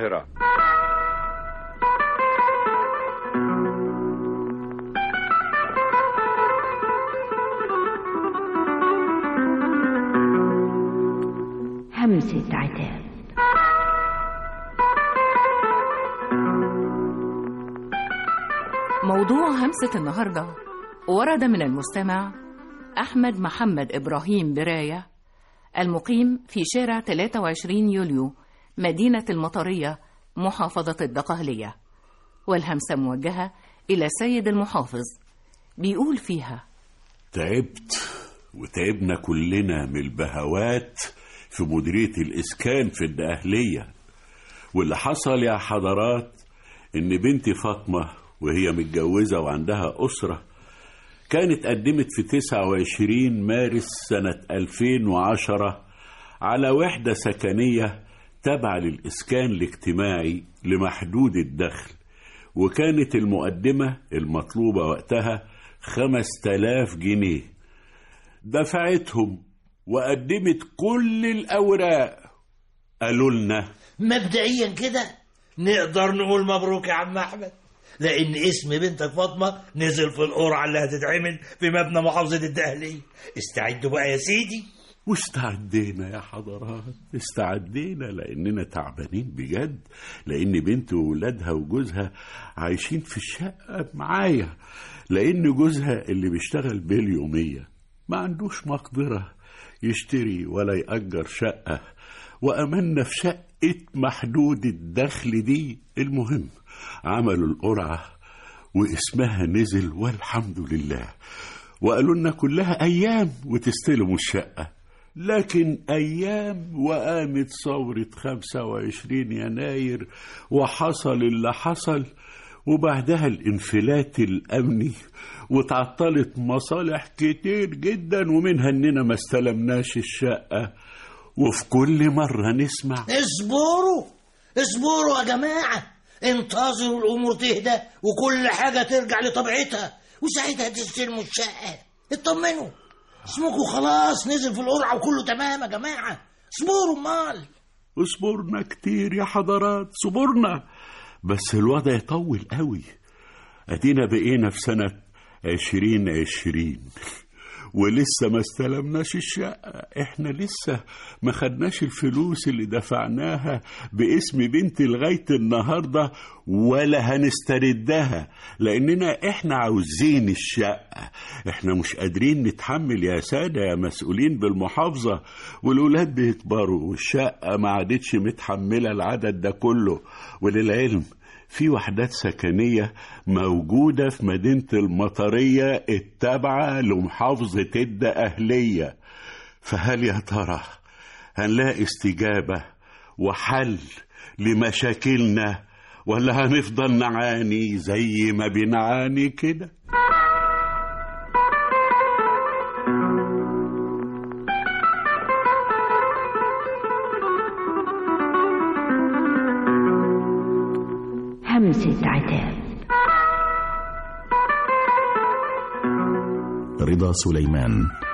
القاهرة همسة عتاب موضوع همسة النهاردة ورد من المستمع أحمد محمد إبراهيم براية المقيم في شارع 23 يوليو مدينة المطرية محافظة الدقهلية والهمسة موجهة إلى سيد المحافظ بيقول فيها تعبت وتعبنا كلنا من البهوات في مديرية الإسكان في الدقهلية واللي حصل يا حضرات إن بنتي فاطمة وهي متجوزة وعندها أسرة كانت قدمت في 29 مارس سنة 2010 على وحدة سكنية تابعة للإسكان الاجتماعي لمحدود الدخل وكانت المقدمة المطلوبة وقتها 5000 جنيه دفعتهم وقدمت كل الأوراق قالوا لنا مبدئيا كده نقدر نقول مبروك يا عم احمد لان اسم بنتك فاطمه نزل في القرعه اللي هتتعمل في مبنى محافظه الدقهليه استعدوا بقى يا سيدي واستعدينا يا حضرات استعدينا لاننا تعبانين بجد لان بنت وولادها وجوزها عايشين في الشقه معايا لان جوزها اللي بيشتغل باليوميه ما عندوش مقدره يشتري ولا يأجر شقه وأمنا في شقة محدود الدخل دي المهم عملوا القرعة واسمها نزل والحمد لله وقالوا لنا كلها أيام وتستلموا الشقة لكن أيام وقامت ثورة 25 يناير وحصل اللي حصل وبعدها الانفلات الأمني وتعطلت مصالح كتير جدا ومنها إننا ما استلمناش الشقة وفي كل مرة نسمع اصبروا اصبروا يا جماعه انتظروا الامور تهدى وكل حاجه ترجع لطبيعتها وساعتها تستلموا الشقه اطمنوا اسمكم خلاص نزل في القرعه وكله تمام يا جماعه اصبروا امال اصبرنا كتير يا حضرات صبرنا بس الوضع يطول قوي ادينا بقينا في سنة عشرين عشرين ولسه ما استلمناش الشقة احنا لسه ما خدناش الفلوس اللي دفعناها باسم بنتي لغاية النهاردة ولا هنستردها لاننا احنا عاوزين الشقة احنا مش قادرين نتحمل يا سادة يا مسؤولين بالمحافظة والولاد بيكبروا والشقة ما عادتش متحملة العدد ده كله وللعلم في وحدات سكنية موجودة في مدينة المطرية التابعة لمحافظة الدقهلية فهل يا ترى هنلاقي استجابة وحل لمشاكلنا ولا هنفضل نعاني زي ما بنعاني كده همسة عتاب رضا سليمان